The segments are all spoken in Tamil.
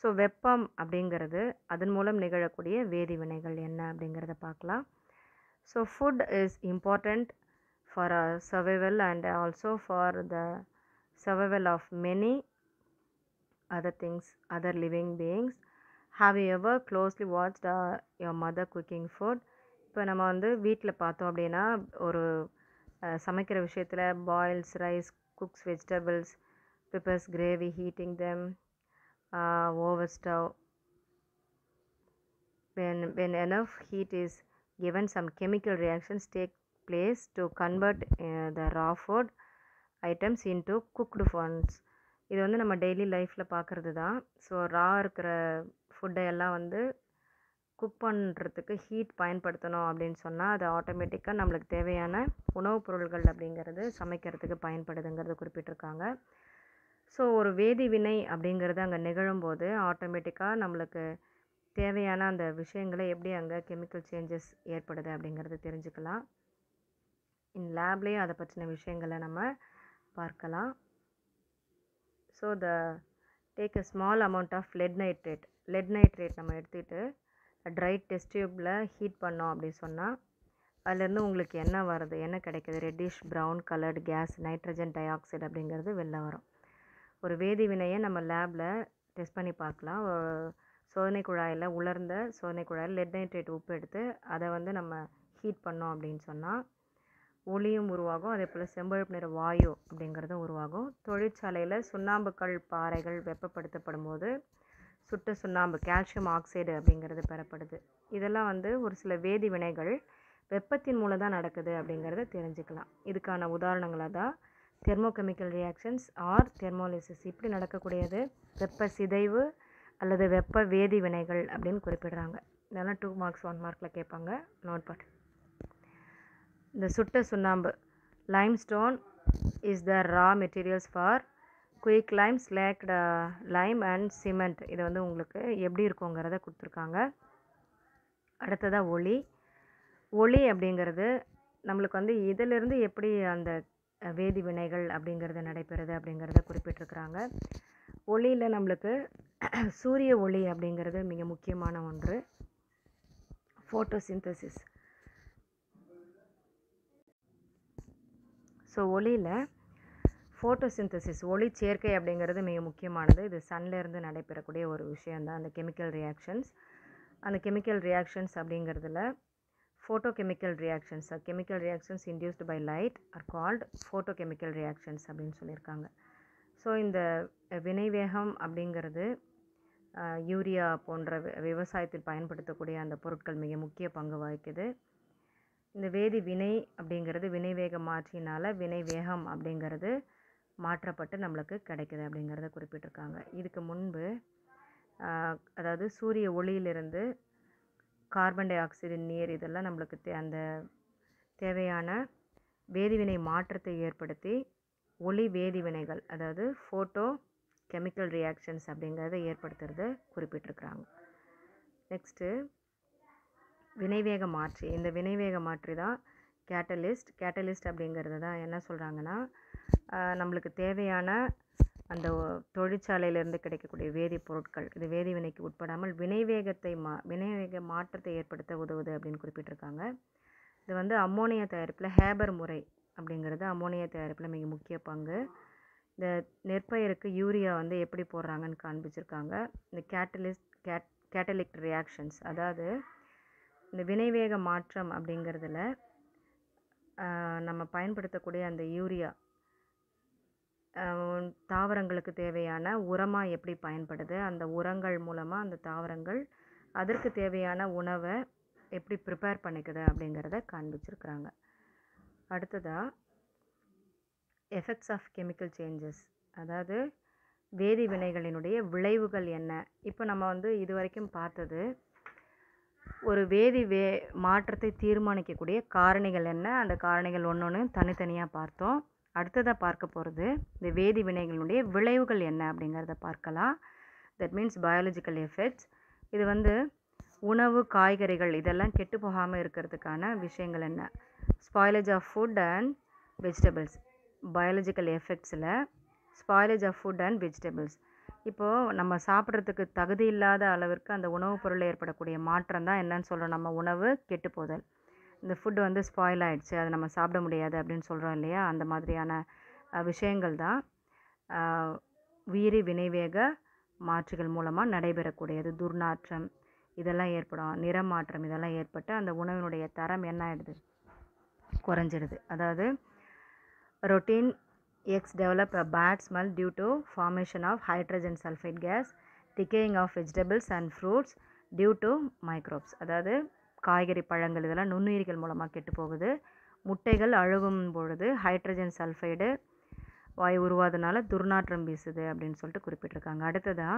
ஸோ வெப்பம் அப்படிங்கிறது அதன் மூலம் நிகழக்கூடிய வேதிவினைகள் என்ன அப்படிங்கிறத பார்க்கலாம் so food is important for a survival and also for the survival of many other things other living beings have you ever closely watched uh, your mother cooking food இப்போ நம்ம வந்து வீட்டில் பார்த்தோம் அப்படின்னா ஒரு அஹ், சமைக்கிற விஷயத்தில் boils rice cooks vegetables prepares gravy heating them over stove when when enough heat is given some chemical reactions take place to convert uh, the raw food items into cooked ones இது வந்து நம்ம டெய்லி லைஃப்பில் பார்க்குறது தான் ஸோ ரா இருக்கிற ஃபுட்டை எல்லாம் வந்து குக் பண்ணுறதுக்கு ஹீட் பயன்படுத்தணும் அப்படின்னு சொன்னால் அது ஆட்டோமேட்டிக்காக நம்மளுக்கு தேவையான உணவுப் பொருள்கள் அப்படிங்கிறது சமைக்கிறதுக்கு பயன்படுதுங்கிறது குறிப்பிட்டிருக்காங்க ஸோ ஒரு வேதிவினை அப்படிங்கிறது அங்கே நிகழும்போது ஆட்டோமேட்டிக்காக நம்மளுக்கு தேவையான அந்த விஷயங்களை எப்படி அங்கே கெமிக்கல் சேஞ்சஸ் ஏற்படுது அப்படிங்கிறது தெரிஞ்சுக்கலாம் இன் லேப்லேயும் அதை பற்றின விஷயங்களை நம்ம பார்க்கலாம் so the take a small amount of lead nitrate lead nitrate நம்ம எடுத்துக்கிட்டு ட்ரை டெஸ்ட் டியூப்பில் ஹீட் பண்ணோம் அப்படின்னு சொன்னால் அதுலேருந்து உங்களுக்கு என்ன வருது என்ன கிடைக்குது reddish brown coloured gas nitrogen dioxide அப்படிங்கிறது வெளில வரும் ஒரு வேதி வினையை நம்ம லேபில் டெஸ்ட் பண்ணி பார்க்கலாம் ஒரு சோதனை குழாயில் உலர்ந்த சோதனை குழாயில் லெட் நைட்ரேட் உப்பு எடுத்து அதை வந்து நம்ம ஹீட் பண்ணோம் அப்படின்னு சொன்னால் ஒளியும் உருவாகும் அதே போல் செம்பழுப்பு நிற வாயு அப்படிங்கிறதும் உருவாகும் தொழிற்சாலையில் சுண்ணாம்புக்கல் பாறைகள் வெப்பப்படுத்தப்படும் போது சுட்ட சுண்ணாம்பு கால்சியம் ஆக்சைடு அப்படிங்கிறது பெறப்படுது இதெல்லாம் வந்து ஒரு சில வேதி வினைகள் வெப்பத்தின் மூலம் தான் நடக்குது அப்படிங்கிறத தெரிஞ்சுக்கலாம் இதுக்கான உதாரணங்களாக தான் தெர்மோகெமிக்கல் ரியாக்ஷன்ஸ் ஆர் தெர்மோலிசிஸ் இப்படி நடக்கக்கூடியது வெப்ப சிதைவு அல்லது வெப்ப வேதி வினைகள் அப்படின்னு குறிப்பிடுறாங்க இதெல்லாம் டூ மார்க்ஸ் ஒன் மார்க்கில் கேட்பாங்க நோட் பண்ணு இந்த சுட்ட சுண்ணாம்பு limestone is the raw materials for quick lime slaked lime and cement இது வந்து உங்களுக்கு எப்படி இருக்குங்கிறத கொடுத்துருக்காங்க அடுத்ததாக ஒளி ஒளி அப்படிங்கிறது நம்மளுக்கு வந்து இதிலிருந்து எப்படி அந்த அஹ், வேதி வினைகள் அப்படிங்கிறது நடைபெறுது அப்படிங்கிறத குறிப்பிட்டிருக்கிறாங்க ஒளியில் நம்மளுக்கு சூரிய ஒளி அப்படிங்கிறது மிக முக்கியமான ஒன்று ஃபோட்டோசிந்தசிஸ் ஸோ ஒளியில் ஃபோட்டோசிந்தசிஸ் ஒளி சேர்க்கை அப்படிங்கிறது மிக முக்கியமானது இது sunல இருந்து நடைபெறக்கூடிய ஒரு விஷயந்தான் அந்த கெமிக்கல் ரியாக்ஷன்ஸ் அந்த கெமிக்கல் ரியாக்ஷன்ஸ் அப்படிங்கிறதுல photochemical reactions chemical reactions induced by light are called photochemical reactions அப்படின்னு சொல்லியிருக்காங்க ஸோ இந்த வினைவேகம் அப்படிங்கிறது அஹ், யூரியா போன்ற வி- விவசாயத்தில் பயன்படுத்தக்கூடிய அந்த பொருட்கள் மிக முக்கிய பங்கு வகிக்குது இந்த வேதி வினை அப்படிங்கிறது வினைவேக மாற்றினால வினைவேகம் அப்படிங்கிறது மாற்றப்பட்டு நம்மளுக்கு கிடைக்குது அப்படிங்கிறத குறிப்பிட்டிருக்காங்க இதுக்கு முன்பு ஆஹ், அதாவது சூரிய ஒளியிலிருந்து கார்பன் டை ஆக்சைடு நீர் இதெல்லாம் நம்மளுக்கு தே அந்த தேவையான வேதிவினை மாற்றத்தை ஏற்படுத்தி ஒளி வேதிவினைகள் அதாவது ஃபோட்டோ கெமிக்கல் ரியாக்ஷன்ஸ் அப்படிங்கிறத ஏற்படுத்துறத குறிப்பிட்டிருக்கிறாங்க நெக்ஸ்ட்டு வினைவேக மாற்றி இந்த வினைவேக மாற்றி தான் கேட்டலிஸ்ட் கேட்டலிஸ்ட் அப்படிங்கிறது தான் என்ன சொல்கிறாங்கன்னா நம்மளுக்கு தேவையான அந்த ஒ- தொழிற்சாலையிலேருந்து கிடைக்கக்கூடிய வேதிப்பொருட்கள் இது வேதிவினைக்கு உட்படாமல் வினைவேகத்தை மா வினைவேக மாற்றத்தை ஏற்படுத்த உதவுது அப்படின்னு குறிப்பிட்டிருக்காங்க இது வந்து அம்மோனியா தயாரிப்பில் ஹேபர் முறை அப்படிங்கிறது அம்மோனியா தயாரிப்பில் மிக முக்கிய பங்கு இந்த நெற்பயிருக்கு யூரியா வந்து எப்படி போடுறாங்கன்னு காண்பிச்சிருக்காங்க இந்த கேட்டலிஸ்ட் கேட் கேட்டலிக் ரியாக்ஷன்ஸ் அதாவது இந்த வினைவேக மாற்றம் அப்படிங்கிறதுல ஆஹ், நம்ம பயன்படுத்தக்கூடிய அந்த யூரியா ஆஹ், தாவரங்களுக்கு தேவையான உரமாக எப்படி பயன்படுது அந்த உரங்கள் மூலமாக அந்த தாவரங்கள் அதற்கு தேவையான உணவை எப்படி ப்ரிப்பேர் பண்ணிக்குது அப்படிங்கிறத காண்பிச்சிருக்கிறாங்க அடுத்ததாக எஃபெக்ட்ஸ் ஆஃப் கெமிக்கல் சேஞ்சஸ் அதாவது வேதி வினைகளினுடைய விளைவுகள் என்ன இப்போ நம்ம வந்து இது வரைக்கும் பார்த்தது ஒரு வேதி வே மாற்றத்தை தீர்மானிக்கக்கூடிய காரணிகள் என்ன அந்த காரணிகள் ஒன்று ஒன்று தனித்தனியாக பார்த்தோம் அடுத்ததாக பார்க்க போகிறது இந்த வேதி வினைகளுடைய விளைவுகள் என்ன அப்படிங்கிறத பார்க்கலாம் தட் மீன்ஸ் பயாலஜிக்கல் எஃபெக்ட்ஸ் இது வந்து உணவு காய்கறிகள் இதெல்லாம் கெட்டு போகாமல் இருக்கிறதுக்கான விஷயங்கள் என்ன spoilage of food and vegetables biological எஃபெக்ட்ஸில் spoilage of food and vegetables இப்போது நம்ம சாப்பிட்றதுக்கு தகுதி இல்லாத அளவிற்கு அந்த உணவுப் பொருளில் ஏற்படக்கூடிய மாற்றம் தான் என்னன்னு சொல்கிறோம் நம்ம உணவு கெட்டு போதல் இந்த ஃபுட் வந்து ஸ்பாயில் ஆயிடுச்சு அதை நம்ம சாப்பிட முடியாது அப்படின்னு சொல்கிறோம் இல்லையா அந்த மாதிரியான அஹ், விஷயங்கள் தான் அஹ், உயிரி வினைவேக மாற்றுகள் மூலமாக நடைபெறக்கூடியது துர்நாற்றம் இதெல்லாம் ஏற்படும் நிறமாற்றம் இதெல்லாம் ஏற்பட்டு அந்த உணவினுடைய தரம் என்ன ஆயிடுது குறைஞ்சிடுது அதாவது rotten eggs develop a bad smell due to formation of hydrogen sulphide gas decaying of vegetables and fruits due to microbes அதாவது காய்கறி பழங்கள் இதெல்லாம் நுண்ணுயிரிகள் மூலமாக கெட்டு போகுது முட்டைகள் அழுகும் பொழுது ஹைட்ரஜன் சல்ஃபைடு வாயு உருவாதனால துர்நாற்றம் வீசுது அப்படின்னு சொல்லிட்டு குறிப்பிட்டிருக்காங்க அடுத்ததாக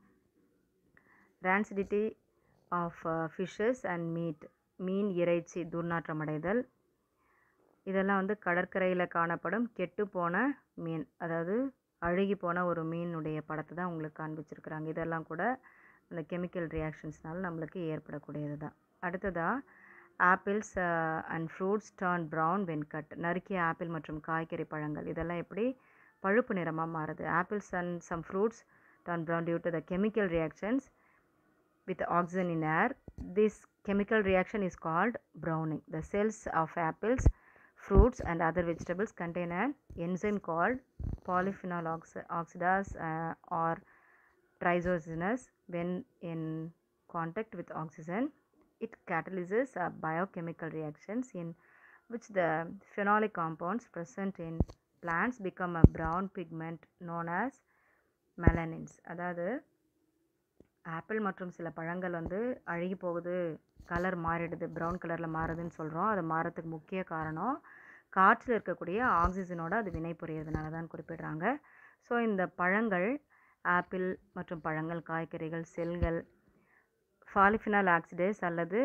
rancidity of fishes and meat மீன் இறைச்சி துர்நாற்றம் அடைதல் இதெல்லாம் வந்து கடற்கரையில் காணப்படும் கெட்டுப்போன மீன் அதாவது அழுகி போன ஒரு மீனுடைய படத்தை தான் உங்களுக்கு காண்பிச்சிருக்கிறாங்க இதெல்லாம் கூட அந்த கெமிக்கல் ரியாக்ஷன்ஸ்னால நம்மளுக்கு ஏற்படக்கூடியது தான் அடுத்ததாக apples and fruits turn brown when cut நறுக்கிய ஆப்பிள் மற்றும் காய்கறி பழங்கள் இதெல்லாம் எப்படி பழுப்பு நிறமாக மாறுது apples and some fruits turn brown due to the chemical reactions with oxygen in air. This chemical reaction is called browning. The cells of apples, fruits, and other vegetables contain an enzyme called polyphenol oxi- oxidase uh, or trizosinase. When in contact with oxygen, it catalyzes uh, biochemical reactions in which the phenolic compounds present in plants become a brown pigment known as melanins. அதாவது ஆப்பிள் மற்றும் சில பழங்கள் வந்து அழுகி போகுது கலர் மாறிடுது ப்ரௌன் கலரில் மாறுதுன்னு சொல்கிறோம் அது மாறத்துக்கு முக்கிய காரணம் காற்றில் இருக்கக்கூடிய ஆக்சிஜனோட அது வினை புரியறதுனால தான் குறிப்பிடுறாங்க ஸோ இந்த பழங்கள் ஆப்பிள் மற்றும் பழங்கள் காய்கறிகள் செல்கள் ஃபாலிஃபினால் ஆக்சிடேஸ் அல்லது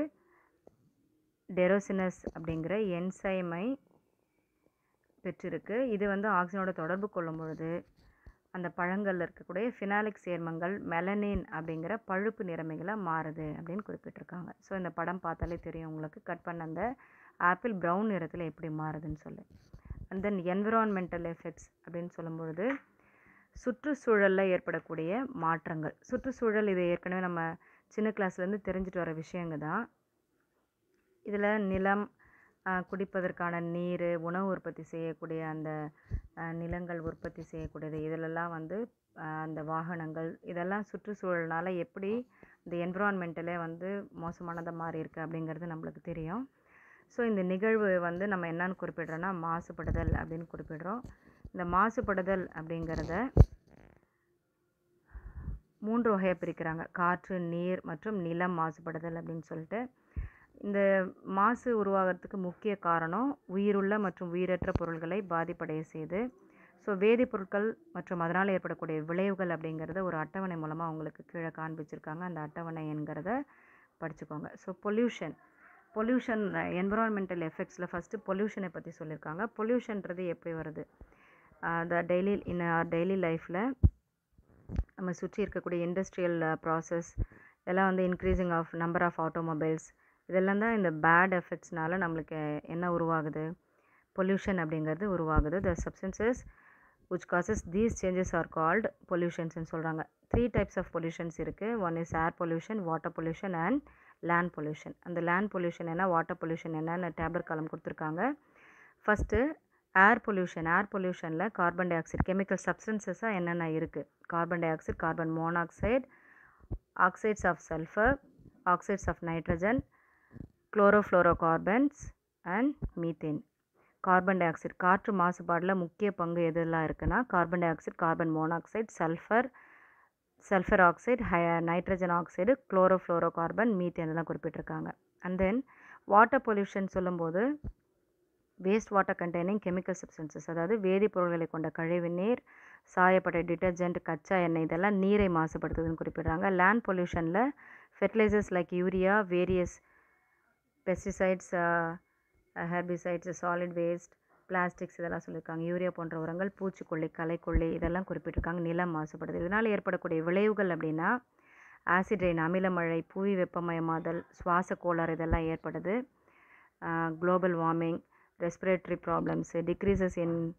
டெரோசினஸ் அப்படிங்கிற என்சைமை பெற்றிருக்கு இது வந்து ஆக்சிஜனோட தொடர்பு கொள்ளும் பொழுது அந்த பழங்களில் இருக்கக்கூடிய ஃபினாலிக் சேர்மங்கள் மெலனின் அப்படிங்கிற பழுப்பு நிறமிகளாக மாறுது அப்படின்னு குறிப்பிட்டிருக்காங்க ஸோ இந்த படம் பார்த்தாலே தெரியும் உங்களுக்கு கட் பண்ண அந்த ஆப்பிள் ப்ரௌன் நிறத்தில் எப்படி மாறுதுன்னு சொல்லி அண்ட் தென் என்விரான்மெண்டல் எஃபெக்ட்ஸ் அப்படின்னு சொல்லும்பொழுது சுற்றுச்சூழலில் ஏற்படக்கூடிய மாற்றங்கள் சுற்றுச்சூழல் இது ஏற்கனவே நம்ம சின்ன கிளாஸ்லேருந்து தெரிஞ்சுட்டு வர விஷயங்க தான் இதில் நிலம் ஆஹ், குடிப்பதற்கான நீர் உணவு உற்பத்தி செய்யக்கூடிய அந்த ஆஹ், நிலங்கள் உற்பத்தி செய்யக்கூடியது இதிலெல்லாம் வந்து ஆஹ், அந்த வாகனங்கள் இதெல்லாம் சுற்றுச்சூழல்னால எப்படி இந்த என்விரான்மெண்டலே வந்து மோசமானதாக மாறி இருக்கு அப்படிங்கிறது நம்மளுக்கு தெரியும் ஸோ இந்த நிகழ்வு வந்து நம்ம என்னன்னு குறிப்பிடுறோன்னா மாசுபடுதல் அப்படின்னு குறிப்பிடுறோம் இந்த மாசுபடுதல் அப்படிங்கிறத மூன்று வகையாக பிரிக்கிறாங்க காற்று நீர் மற்றும் நிலம் மாசுபடுதல் அப்படின்னு சொல்லிட்டு இந்த மாசு உருவாகிறதுக்கு முக்கிய காரணம் உயிருள்ள மற்றும் உயிரற்ற பொருள்களை பாதிப்படைய செய்து ஸோ வேதிப்பொருட்கள் மற்றும் அதனால் ஏற்படக்கூடிய விளைவுகள் அப்படிங்கிறத ஒரு அட்டவணை மூலமாக உங்களுக்கு கீழே காண்பிச்சிருக்காங்க அந்த அட்டவணை என்கிறத படிச்சுக்கோங்க ஸோ பொல்யூஷன் பொல்யூஷன் என்விரான்மெண்டல் எஃபெக்ட்ஸில் ஃபஸ்ட்டு பொல்யூஷனை பற்றி சொல்லியிருக்காங்க பொல்யூஷன்றது எப்படி வருது த டெய்லி இன் டெய்லி லைஃப்பில் நம்ம சுற்றி இருக்கக்கூடிய இண்டஸ்ட்ரியல் ப்ராசஸ் இதெல்லாம் வந்து increasing of number of automobiles இதெல்லாம் தான் இந்த பேட் எஃபெக்ட்ஸ்னால நம்மளுக்கு என்ன உருவாகுது பொல்யூஷன் அப்படிங்கிறது உருவாகுது the substances which causes these changes are called pollutions சொல்கிறாங்க த்ரீ டைப்ஸ் ஆஃப் பொல்யூஷன்ஸ் இருக்குது one is air pollution water pollution and land pollution அந்த லேண்ட் பொல்யூஷன் என்ன வாட்டர் பொல்யூஷன் என்னன்னு டேப்லெட் காலம் கொடுத்துருக்காங்க ஃபஸ்ட்டு ஏர் பொல்யூஷன் ஏர் பொல்யூஷனில் கார்பன் டை ஆக்சைடு கெமிக்கல் சப்ஸ்டன்சஸாக என்னென்ன இருக்குது carbon dioxide carbon monoxide oxides of sulphur oxides of nitrogen chlorofluorocarbons and methane carbon dioxide காற்று மாசுபாடில் முக்கிய பங்கு எதெல்லாம் இருக்குன்னா carbon dioxide carbon monoxide sulphur sulphur oxide high nitrogen oxide chlorofluorocarbon methane இதெல்லாம் குறிப்பிட்டிருக்காங்க அண்ட் தென் வாட்டர் பொல்யூஷன் சொல்லும்போது waste water containing chemical substances அதாவது வேதிப்பொருட்களை கொண்ட கழிவு நீர் சாயப்பட்ட டிட்டர்ஜென்ட் கச்சா எண்ணெய் இதெல்லாம் நீரை மாசுபடுத்துதுன்னு குறிப்பிடுறாங்க லேண்ட் பொல்யூஷனில் fertilisers like urea various pesticides herbicides solid waste plastics இதெல்லாம் சொல்லியிருக்காங்க யூரியா போன்ற உரங்கள் பூச்சிக்கொல்லி களைக்கொல்லி இதெல்லாம் குறிப்பிட்டிருக்காங்க நிலம் மாசுபடுது இதனால் ஏற்படக்கூடிய விளைவுகள் அப்படின்னா ஆசிட் ரெயின் அமிலமழை புவி வெப்பமயமாதல் சுவாச கோளாறு இதெல்லாம் ஏற்படுது global warming respiratory problems decreases in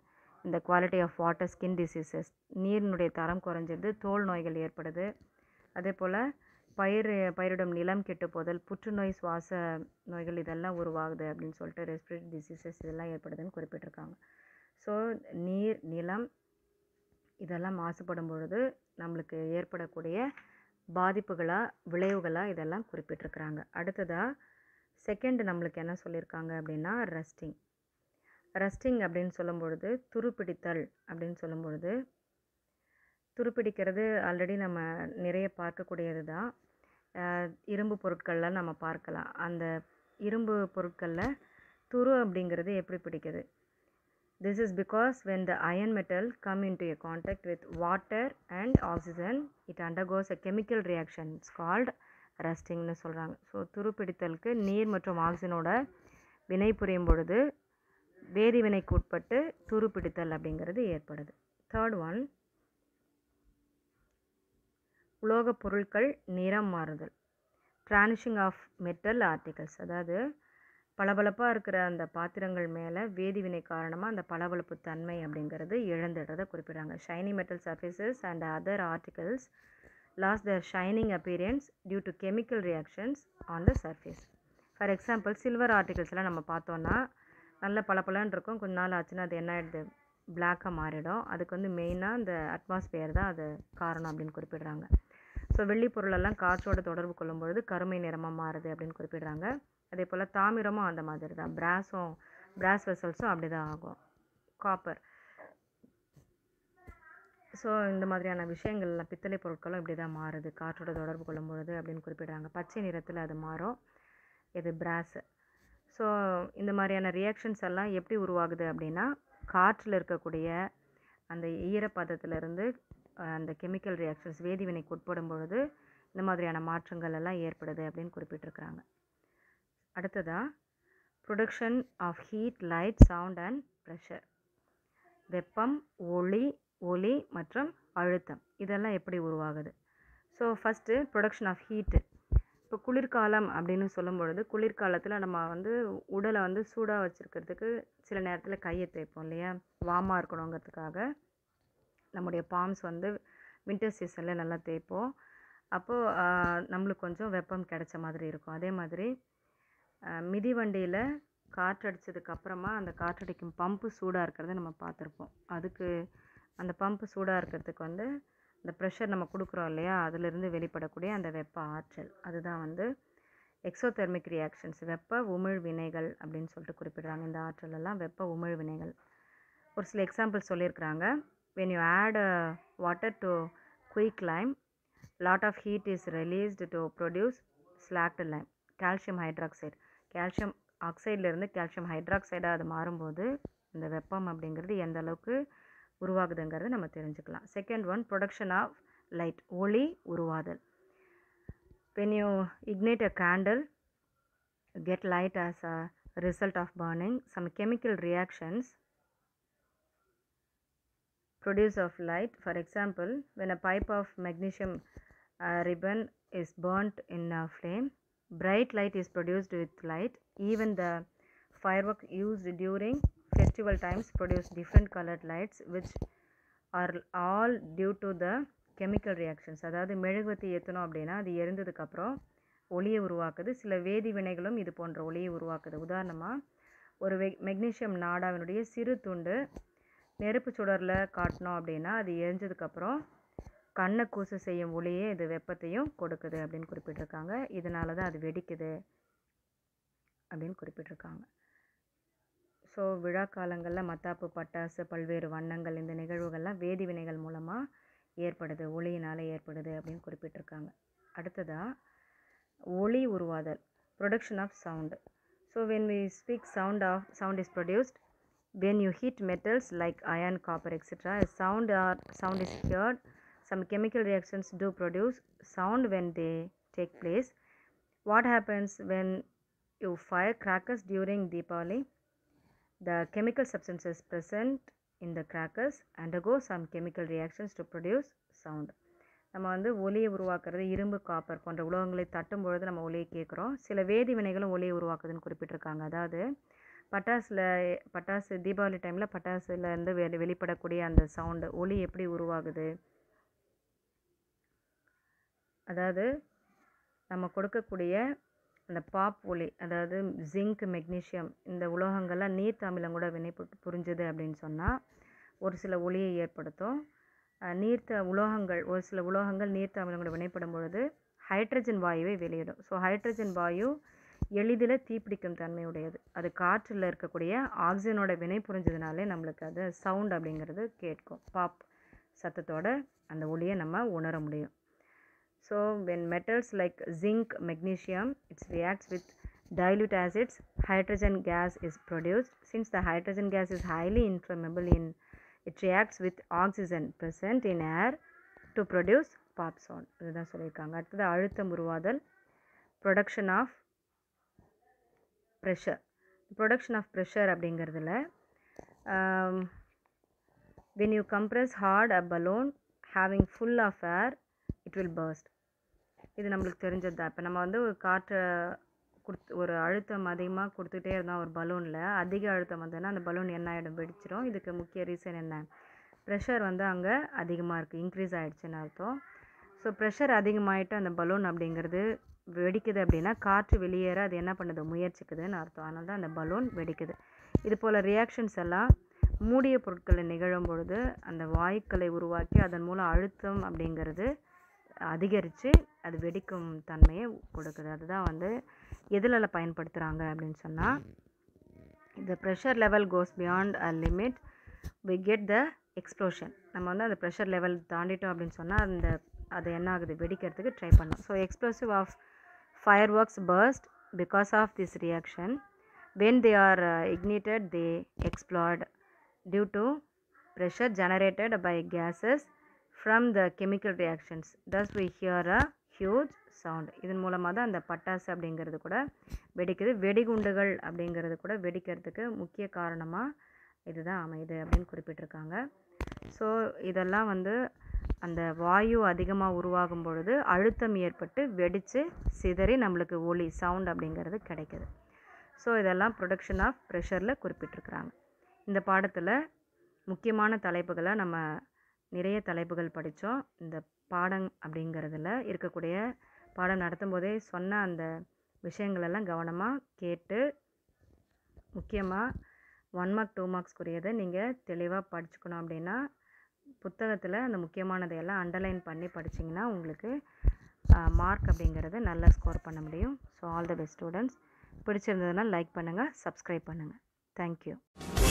இந்த quality of water skin diseases நீரினுடைய தரம் குறைஞ்சிருது தோல் நோய்கள் ஏற்படுது அதே போல் பயிர் பயிரிடும் நிலம் கெட்டு போதல் புற்றுநோய் சுவாச நோய்கள் இதெல்லாம் உருவாகுது அப்படின்னு சொல்லிட்டு ரெஸ்பிரேட்டரி டிசீசஸ் இதெல்லாம் ஏற்படுதுன்னு குறிப்பிட்டிருக்காங்க ஸோ நீர் நிலம் இதெல்லாம் மாசுபடும் பொழுது நம்மளுக்கு ஏற்படக்கூடிய பாதிப்புகளாக விளைவுகளாக இதெல்லாம் குறிப்பிட்டிருக்கிறாங்க அடுத்ததாக செகண்ட் நம்மளுக்கு என்ன சொல்லியிருக்காங்க அப்படின்னா ரெஸ்டிங் ரெஸ்டிங் அப்படின்னு சொல்லும் பொழுது துருப்பிடித்தல் அப்படின்னு சொல்லும் பொழுது துருப்பிடிக்கிறது ஆல்ரெடி நம்ம நிறைய பார்க்கக்கூடியது தான் இரும்பு பொருட்கள்லாம் நம்ம பார்க்கலாம் அந்த இரும்பு பொருட்களில் துரு அப்படிங்கிறது எப்படி பிடிக்குது this is because when the iron metal come in to a contact with water and oxygen it undergoes a chemical reactions called ரஸ்டிங்னு சொல்கிறாங்க ஸோ துருப்பிடித்தலுக்கு நீர் மற்றும் ஆக்சிஜனோட வினை புரியும் பொழுது வேதிவினைக்கு உட்பட்டு துருப்பிடித்தல் அப்படிங்கிறது ஏற்படுது தேர்ட் ஒன் உலோகப் பொருட்கள் நிறம் மாறுதல் ட்ரானிஷிங் ஆஃப் மெட்டல் ஆர்டிகல்ஸ் அதாவது பளபளப்பாக இருக்கிற அந்த பாத்திரங்கள் மேலே வேதிவினை காரணமாக அந்த பளபளப்பு தன்மை அப்படிங்கிறது இழந்துடுறதை குறிப்பிடுறாங்க shiny metal surfaces and other articles lose their shining appearance due to chemical reactions on the surface for example silver ஆர்டிகல்ஸ்லாம் நம்ம பார்த்தோன்னா நல்ல பளபளன்னு இருக்கும் கொஞ்ச நாள் ஆச்சுன்னா அது என்ன ஆகிடுது பிளாக்காக மாறிடும் அதுக்கு வந்து மெயினாக இந்த அட்மாஸ்பியர் தான் அது காரணம் அப்படின்னு குறிப்பிடுறாங்க ஸோ வெள்ளி பொருளெல்லாம் காற்றோட தொடர்பு கொள்ளும்பொழுது கருமை நிறமாக மாறுது அப்படின்னு குறிப்பிடுறாங்க அதே போல் தாமிரமும் அந்த மாதிரி தான் பிராஸும் பிராஸ் வெசல்ஸும் அப்படி தான் ஆகும் காப்பர் ஸோ இந்த மாதிரியான விஷயங்கள்லாம் பித்தளை பொருட்களும் இப்படி தான் மாறுது காற்றோட தொடர்பு கொள்ளும் பொழுது அப்படின்னு குறிப்பிடுறாங்க பச்சை நிறத்தில் அது மாறும் இது பிராஸு ஸோ இந்த மாதிரியான ரியாக்ஷன்ஸ் எல்லாம் எப்படி உருவாகுது அப்படின்னா காற்றில் இருக்கக்கூடிய அந்த ஈரப்பதத்திலிருந்து அந்த கெமிக்கல் ரியாக்ஷன்ஸ் வேதிவினைக்கு உட்படும் பொழுது இந்த மாதிரியான மாற்றங்கள் எல்லாம் ஏற்படுது அப்படின்னு குறிப்பிட்டிருக்கிறாங்க அடுத்ததாக production of heat light sound and pressure வெப்பம் ஒளி ஒலி மற்றும் அழுத்தம் இதெல்லாம் எப்படி உருவாகுது so first production of heat இப்போ குளிர்காலம் அப்படின்னு சொல்லும் பொழுது குளிர்காலத்தில் நம்ம வந்து உடலை வந்து சூடாக வச்சுருக்கிறதுக்கு சில நேரத்தில் கையை தேய்ப்போம் இல்லையா வார்மாக இருக்கணுங்கிறதுக்காக நம்முடைய பாம்ஸ் வந்து வின்டர் சீசனில் நல்லா தேய்ப்போம் அப்போது நம்மளுக்கு கொஞ்சம் வெப்பம் கிடைச்ச மாதிரி இருக்கும் அதே மாதிரி மிதிவண்டியில் காற்றடிச்சதுக்கு அப்புறமா அந்த காற்றடிக்கும் பம்பு சூடாக இருக்கிறத நம்ம பார்த்துருப்போம் அதுக்கு அந்த பம்பு சூடாக இருக்கிறதுக்கு வந்து இந்த ப்ரெஷர் நம்ம கொடுக்குறோம் இல்லையா அதிலிருந்து வெளிப்படக்கூடிய அந்த வெப்ப ஆற்றல் அதுதான் வந்து எக்ஸோதெர்மிக் ரியாக்ஷன்ஸ் வெப்ப உமிழ் வினைகள் அப்படின்னு சொல்லிட்டு குறிப்பிடுறாங்க இந்த ஆற்றல் எல்லாம் வெப்ப உமிழ் வினைகள் ஒரு சில எக்ஸாம்பிள் சொல்லியிருக்கிறாங்க when you add water to quick lime lot of heat is released to produce slaked lime calcium hydroxide calcium ஆக்சைட்லேருந்து கால்சியம் ஹைட்ராக்சைடாக அது மாறும்போது இந்த வெப்பம் அப்படிங்கிறது எந்த அளவுக்கு உருவாகுதுங்கிறத நம்ம தெரிஞ்சுக்கலாம் second one production of light ஒளி உருவாதல் when you ignite a candle get light as a result of burning some chemical reactions produce of light for example when a pipe of magnesium uh, ribbon is burnt in a flame bright light is produced with light even the firework used during festival times produce different colored lights which are all due to the chemical reactions அதாவது மெழுகுவத்தி ஏற்றணும் அப்படின்னா அது எரிந்ததுக்கப்புறம் ஒளியை உருவாக்குது சில வேதி வினைகளும் இது போன்ற ஒளியை உருவாக்குது உதாரணமாக ஒரு வெ மெக்னீஷியம் நாடாவினுடைய சிறு துண்டு நெருப்பு சுடரில் காட்டினோம் அப்படின்னா அது எரிஞ்சதுக்கப்புறம் கண்ணை கூச செய்யும் ஒளியே இது வெப்பத்தையும் கொடுக்குது அப்படின்னு குறிப்பிட்டிருக்காங்க இதனால தான் அது வெடிக்குது அப்படின்னு குறிப்பிட்டிருக்காங்க ஸோ விழா காலங்களில் மத்தாப்பு பட்டாசு பல்வேறு வண்ணங்கள் இந்த நிகழ்வுகள்லாம் வேதி வினைகள் மூலமாக ஏற்படுது ஒளியினால் ஏற்படுது அப்படின்னு குறிப்பிட்டிருக்காங்க அடுத்ததாக ஒளி உருவாதல் production of sound so when we speak sound of sound is produced when you heat metals like iron copper etc a sound or sound is heard some chemical reactions do produce sound when they take place what happens when you fire crackers during deepavali the chemical substances present in the crackers undergo some chemical reactions to produce sound நம்ம வந்து ஒலியை உருவாக்குறது இரும்பு காப்பர் போன்ற உலோகங்களை தட்டும் பொழுது நம்ம ஒலியை கேட்குறோம் சில வேதி வினைகளும் ஒலியை உருவாக்குதுன்னு குறிப்பிட்டிருக்காங்க அதாவது பட்டாசில் பட்டாசு தீபாவளி டைமில் பட்டாசுலேருந்து வெளி வெளிப்படக்கூடிய அந்த சவுண்டு ஒலி எப்படி உருவாகுது அதாவது நம்ம கொடுக்கக்கூடிய அந்த பாப் ஒலி அதாவது ஜிங்க் மெக்னீஷியம் இந்த உலோகங்கள்லாம் நீர்த்த அமிலம் கூட வினை பு- புரிஞ்சுது அப்படின்னு சொன்னால் ஒரு சில ஒளியை ஏற்படுத்தும் அஹ் நீர்த்த உலோகங்கள் ஒரு சில உலோகங்கள் நீர்த்த அமிலம் கூட வினைப்படும் பொழுது ஹைட்ரஜன் வாயுவை வெளியிடும் ஸோ ஹைட்ரஜன் வாயு எளிதில் தீப்பிடிக்கும் தன்மையுடையது அது காற்றில் இருக்கக்கூடிய ஆக்சிஜனோட வினை புரிஞ்சதுனாலே நம்மளுக்கு அது சவுண்ட் அப்படிங்கிறது கேட்கும் பாப் சத்தத்தோட அந்த ஒளியை நம்ம உணர முடியும் So when metals like zinc, magnesium, it reacts with dilute acids, hydrogen gas is produced. Since the hydrogen gas is highly inflammable in it reacts with oxygen present in air to produce pop sound. இதுதான் சொல்லியிருக்காங்க அடுத்தது அழுத்தம் உருவாதல் production of pressure production of pressure அப்படிங்கிறதுல um, when you compress hard a balloon having full of air it will burst இது நம்மளுக்கு தெரிஞ்சது தான் இப்போ நம்ம வந்து ஒரு காற்றை கொடுத்து ஒரு அழுத்தம் அதிகமாக கொடுத்துட்டே இருந்தோம் ஒரு பலூனில் அதிக அழுத்தம் வந்ததுன்னா அந்த பலூன் என்ன ஆகிடும் வெடிச்சிரும் இதுக்கு முக்கிய ரீசன் என்ன ப்ரெஷர் வந்து அங்கே அதிகமாக இருக்குது இன்க்ரீஸ் ஆகிடுச்சுன்னு அர்த்தம் ஸோ ப்ரெஷர் அதிகமாகிட்டு அந்த பலூன் அப்படிங்கிறது வெடிக்குது அப்படின்னா காற்று வெளியேற அது என்ன பண்ணுது முயற்சிக்குதுன்னு அர்த்தம் அதனால தான் அந்த பலூன் வெடிக்குது இது போல் ரியாக்ஷன்ஸ் எல்லாம் மூடிய பொருட்களில் நிகழும் பொழுது அந்த வாயுக்களை உருவாக்கி அதன் மூலம் அழுத்தம் அப்படிங்கிறது அதிகரித்து அது வெடிக்கும் தன்மையை கொடுக்குது அதுதான் வந்து எதில் பயன்படுத்துகிறாங்க அப்படின்னு சொன்னால் இந்த pressure level goes beyond a limit we get the explosion நம்ம வந்து அந்த ப்ரெஷர் லெவல் தாண்டிட்டோம் அப்படின்னு சொன்னால் அந்த அது என்ன ஆகுது வெடிக்கிறதுக்கு ட்ரை பண்ணோம் so explosive of fireworks burst because of this reaction when they are uh, ignited they explode due to pressure generated by gases from the chemical reactions thus we hear a huge sound இதன் மூலமாக தான் அந்த பட்டாசு அப்படிங்கிறது கூட வெடிக்குது வெடிகுண்டுகள் அப்படிங்கிறது கூட வெடிக்கிறதுக்கு முக்கிய காரணமாக இதுதான் அமையுது அப்படின்னு குறிப்பிட்டிருக்காங்க ஸோ இதெல்லாம் வந்து அந்த வாயு அதிகமாக உருவாகும் பொழுது அழுத்தம் ஏற்பட்டு வெடித்து சிதறி நம்மளுக்கு ஒலி சவுண்ட் அப்படிங்கிறது கிடைக்குது ஸோ இதெல்லாம் ப்ரொடக்ஷன் ஆஃப் ப்ரெஷரில் குறிப்பிட்டிருக்கிறாங்க இந்த பாடத்தில் முக்கியமான தலைப்புகளை நம்ம நிறைய தலைப்புகள் படித்தோம் இந்த பாடம் அப்படிங்கிறதுல இருக்கக்கூடிய பாடம் நடத்தும் போதே சொன்ன அந்த விஷயங்களெல்லாம் கவனமாக கேட்டு முக்கியமாக ஒன் மார்க் டூ மார்க்ஸ்க்குரியதை நீங்கள் தெளிவாக படிச்சுக்கணும் அப்படின்னா புத்தகத்தில் அந்த முக்கியமானதையெல்லாம் அண்டர்லைன் பண்ணி படிச்சிங்கன்னா உங்களுக்கு மார்க் அப்படிங்கிறது நல்லா ஸ்கோர் பண்ண முடியும் so all the best students பிடிச்சிருந்ததுன்னா லைக் பண்ணுங்கள் சப்ஸ்கிரைப் பண்ணுங்கள் தேங்க்யூ